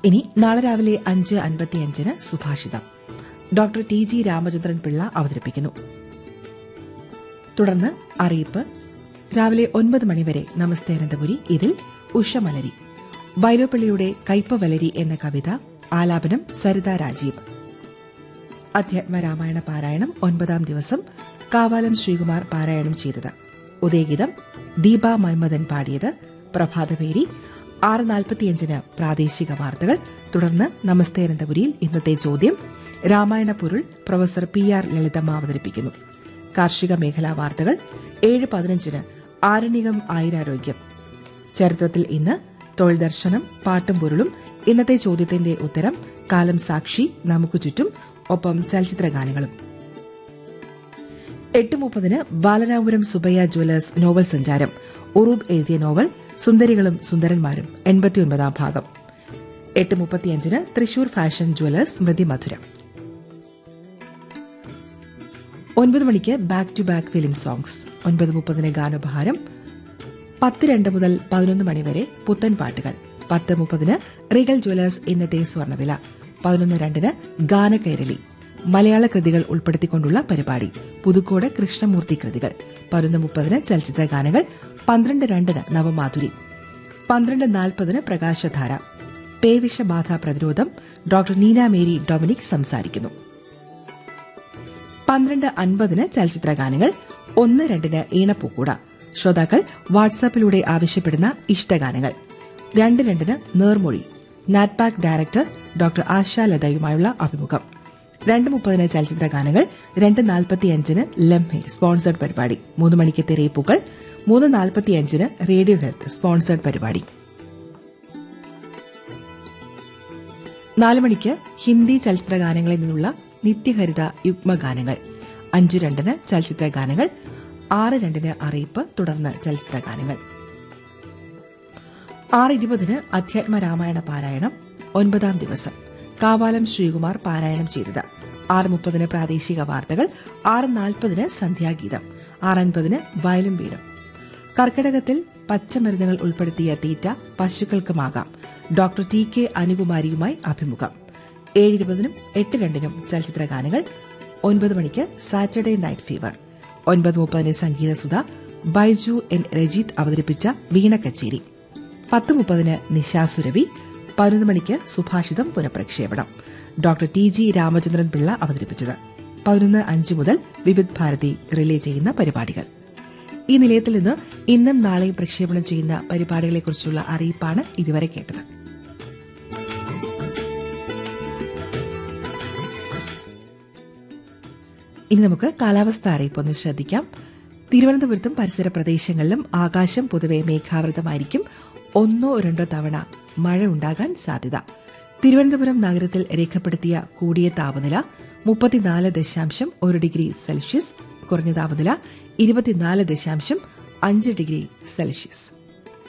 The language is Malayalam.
ഇനി നാളെ രാവിലെ അഞ്ച് അൻപത്തിയഞ്ചിന് സുഭാഷിതം doctor T G Ramachandran Pillai അവതരിപ്പിക്കുന്നു തുടർന്ന് അറിയിപ്പ് രാവിലെ ഒൻപത് മണിവരെ നമസ്തേ അനന്തപുരി ഇതിൽ ഉഷമലരി വൈലോപ്പള്ളിയുടെ കയ്പ വലരി എന്ന കവിത ആലാപനം സരിത രാജീവ് അധ്യാത്മരാമായണ പാരായണം ഒൻപതാം ദിവസം കാവാലം ശ്രീകുമാർ പാരായണം ചെയ്തത് ഉദയഗീതം ദീപ മന്മഥൻ പാടിയത് പ്രഭാതപേരി ആറ് നാൽപ്പത്തിയഞ്ചിന് പ്രാദേശിക വാർത്തകൾ തുടർന്ന് നമസ്തേ അനന്തപുരിയിൽ ഇന്നത്തെ ചോദ്യം രാമായണ പൊരുൾ പ്രൊഫസർ പി ആർ ലളിതമ്മ അവതരിപ്പിക്കുന്നു കാർഷിക മേഖലാ വാർത്തകൾ ഏഴ് പതിനഞ്ചിന് ആരണ്യകം ആയുരാരോഗ്യം ചരിത്രത്തിൽ ഇന്ന് തൊഴിൽ ദർശനം പാട്ടും പൊരുളും ഇന്നത്തെ ചോദ്യത്തിന്റെ ഉത്തരം കാലം സാക്ഷി നമുക്ക് ചുറ്റും ഒപ്പം ചലച്ചിത്ര ഗാനങ്ങളും എട്ട് മുപ്പതിന് ബാലരാമപുരം സുബയ്യ ജ്വല്ലേഴ്സ് നോവൽ സഞ്ചാരം ഉറൂബ് എഴുതിയ നോവൽ സുന്ദരികളും സുന്ദരന്മാരും എൺപത്തിയൊൻപതാം ഭാഗം എട്ട് മുപ്പത്തിയഞ്ചിന് തൃശൂർ ഫാഷൻ ജ്വല്ലേഴ്സ് സ്മൃതി മധുരം ഒൻപത് മണിക്ക് back to back film songs ഒൻപത് മുപ്പതിന് ഗാനോപഹാരം പത്ത് രണ്ട് മുതൽ പതിനൊന്ന് മണിവരെ പുത്തൻ പാട്ടുകൾ പത്ത് മുപ്പതിന് റിഗൽ ജ്വല്ലേഴ്സ് ഇന്നത്തെ സ്വർണ്ണവില പതിനൊന്ന് രണ്ടിന് ഗാനകൈരളി മലയാള കൃതികൾ ഉൾപ്പെടുത്തിക്കൊണ്ടുള്ള പരിപാടി പുതുക്കോട് കൃഷ്ണമൂർത്തി കൃതികൾ പതിനൊന്ന് മുപ്പതിന് ചലച്ചിത്ര ഗാനങ്ങൾ പന്ത്രണ്ട് രണ്ടിന് നവമാധുരി പന്ത്രണ്ട് നാൽപ്പതിന് പ്രകാശധാര പേവിഷബാധ പ്രതിരോധം ഡോക്ടർ നീന മേരി ഡൊമിനിക് സംസാരിക്കുന്നു പന്ത്രണ്ട് അൻപതിന് ചലച്ചിത്ര ഗാനങ്ങൾ ഒന്ന് രണ്ടിന് ഈണപ്പൂക്കൂട ശ്രോതാക്കൾ വാട്സാപ്പിലൂടെ ആവശ്യപ്പെടുന്ന ഇഷ്ടഗാനങ്ങൾ രണ്ട് രണ്ടിന് നേർമൊഴി നാറ്റ്പാക് ഡയറക്ടർ ഡോക്ടർ ആശ ലതയുമായുള്ള അഭിമുഖം രണ്ട് മുപ്പതിന് ചലച്ചിത്ര ഗാനങ്ങൾ രണ്ട് നാൽപ്പത്തിയഞ്ചിന് ലംഹെ സ്പോൺസേഡ് പരിപാടി മൂന്ന് മണിക്ക് തെരയിപ്പൂക്കൾ മൂന്ന് നാൽപ്പത്തിയഞ്ചിന് റേഡിയോ ഹെൽത്ത് സ്പോൺസേഡ് പരിപാടി നാല് മണിക്ക് ഹിന്ദി ചലച്ചിത്ര ഗാനങ്ങളിൽ നിന്നുള്ള നിത്യഹരിത യുഗ്മഗാനങ്ങൾ അഞ്ച് രണ്ടിന് ചലച്ചിത്ര ഗാനങ്ങൾ ആറ് രണ്ടിന് അറിയിപ്പ് തുടർന്ന് ചലച്ചിത്ര ഗാനങ്ങൾ ആറ് ഇരുപതിന് അധ്യാത്മ രാമായണ പാരായണം ഒൻപതാം ദിവസം കാവാലം ശ്രീകുമാർ പാരായണം ചെയ്തത് ആറ് മുപ്പതിന് പ്രാദേശിക വാർത്തകൾ ആറ് നാൽപ്പതിന് സന്ധ്യാഗീതം ആറ് അൻപതിന് വയലും വീടും കർക്കിടകത്തിൽ പച്ചമരുന്നുകൾ ഉൾപ്പെടുത്തിയ തീറ്റ പശുക്കൾക്കുമാകാം ഡോക്ടർ ടി കെ അനുകുമാരിയുമായി അഭിമുഖം ഏഴ് ഇരുപതിനും എട്ട് രണ്ടിനും ചലച്ചിത്ര ഗാനങ്ങൾ ഒൻപത് മണിക്ക് സാറ്റർഡേ നൈറ്റ് ഫീവർ ഒൻപത് മുപ്പതിന് സംഗീതസുധ ബൈജു എൻ രജിത് അവതരിപ്പിച്ച വീണ കച്ചേരി പത്ത് മുപ്പതിന് നിശാസുരവി പതിനൊന്ന് മണിക്ക് സുഭാഷിതം പുനഃപ്രക്ഷേപണം doctor T G Ramachandran Pillai അവതരിപ്പിച്ചത് പതിനൊന്ന് അഞ്ച് മുതൽ വിവിധ് ഭാരതി റിലേ ചെയ്യുന്ന പരിപാടികൾ ഈ നിലയത്തിൽ നിന്ന് ഇന്നും നാളെയും പ്രക്ഷേപണം ചെയ്യുന്ന പരിപാടികളെക്കുറിച്ചുള്ള അറിയിപ്പാണ് ഇതുവരെ കേട്ടത് ഇനി നമുക്ക് കാലാവസ്ഥ അറിയിപ്പ് ഒന്ന് ശ്രദ്ധിക്കാം തിരുവനന്തപുരത്തും പരിസര പ്രദേശങ്ങളിലും ആകാശം പൊതുവെ മേഘാവൃതമായിരിക്കും ഒന്നോ രണ്ടോ തവണ മഴ ഉണ്ടാകാൻ സാധ്യത തിരുവനന്തപുരം നഗരത്തിൽ രേഖപ്പെടുത്തിയ കൂടിയ താപനില മുപ്പത്തിനാല് ദശാംശം ഒരു ഡിഗ്രി സെൽഷ്യസ് കുറഞ്ഞ താപനില ഇരുപത്തിനാല് ദശാംശം അഞ്ച് ഡിഗ്രി സെൽഷ്യസ്